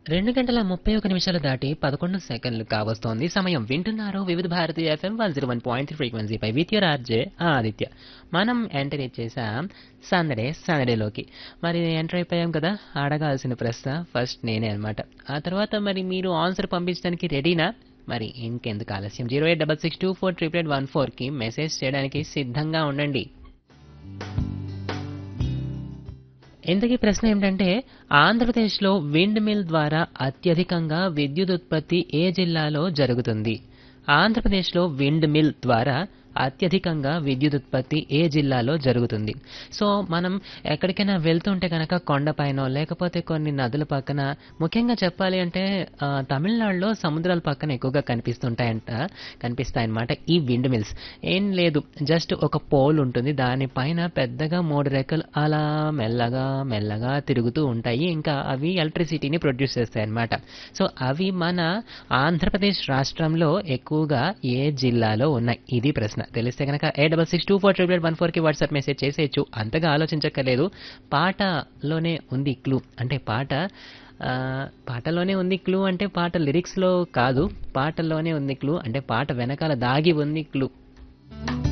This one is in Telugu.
రెండు గంటల ముప్పై ఒక నిమిషాలు దాటి పదకొండు సెకండ్లు కావస్తోంది సమయం వింటున్నారు Vividh Bharati FM one zero one point ఫ్రీక్వెన్సీపై విత్ యువర్ ఆర్జే ఆదిత్య మనం ఎంటర్ ఇచ్చేసాం సందడే సందడేలోకి మరి ఎంటర్ అయిపోయాం కదా అడగాల్సిన ప్రశ్న ఫస్ట్ నేనే అనమాట ఆ తర్వాత మరి మీరు ఆన్సర్ పంపించడానికి రెడీనా మరి ఇంకెందుకు ఆలస్యం zero eight double six two four triple eight one ఫోర్కి మెసేజ్ చేయడానికి సిద్ధంగా ఉండండి ఇంతకీ ప్రశ్న ఏమిటంటే ఆంధ్రప్రదేశ్లో విండ్ మిల్ ద్వారా అత్యధికంగా విద్యుత్ ఉత్పత్తి ఏ జిల్లాలో జరుగుతుంది ఆంధ్రప్రదేశ్లో విండ్ మిల్ ద్వారా అత్యధికంగా విద్యుత్ ఉత్పత్తి ఏ జిల్లాలో జరుగుతుంది సో మనం ఎక్కడికైనా వెళ్తుంటే కనుక కొండపైనో లేకపోతే కొన్ని నదుల పక్కన ముఖ్యంగా చెప్పాలి అంటే ఆ, తమిళనాడులో సముద్రాల పక్కన ఎక్కువగా కనిపిస్తుంటాయంట కనిపిస్తాయన్నమాట ఈ విండ్ మిల్స్ ఏం లేదు జస్ట్ ఒక పోల్ ఉంటుంది దానిపైన పెద్దగా మూడు రెక్కలు అలా మెల్లగా మెల్లగా తిరుగుతూ ఉంటాయి ఇంకా అవి ఎలక్ట్రిసిటీని ప్రొడ్యూస్ చేస్తాయి అన్నమాట సో అవి మన ఆంధ్రప్రదేశ్ రాష్ట్రంలో ఎక్కువగా ఏ జిల్లాలో ఉన్నాయి ఇది ప్రశ్న తెలిస్తే కనుక eight double six two four triple one ఫోర్కి వాట్సాప్ మెసేజ్ చేసేయచ్చు అంతగా ఆలోచించక్కర్లేదు పాటలోనే ఉంది క్లూ అంటే పాట ఆ, పాటలోనే ఉంది క్లూ అంటే పాట లిరిక్స్లో కాదు పాటలోనే ఉంది క్లూ అంటే పాట వెనకాల దాగి ఉంది క్లూ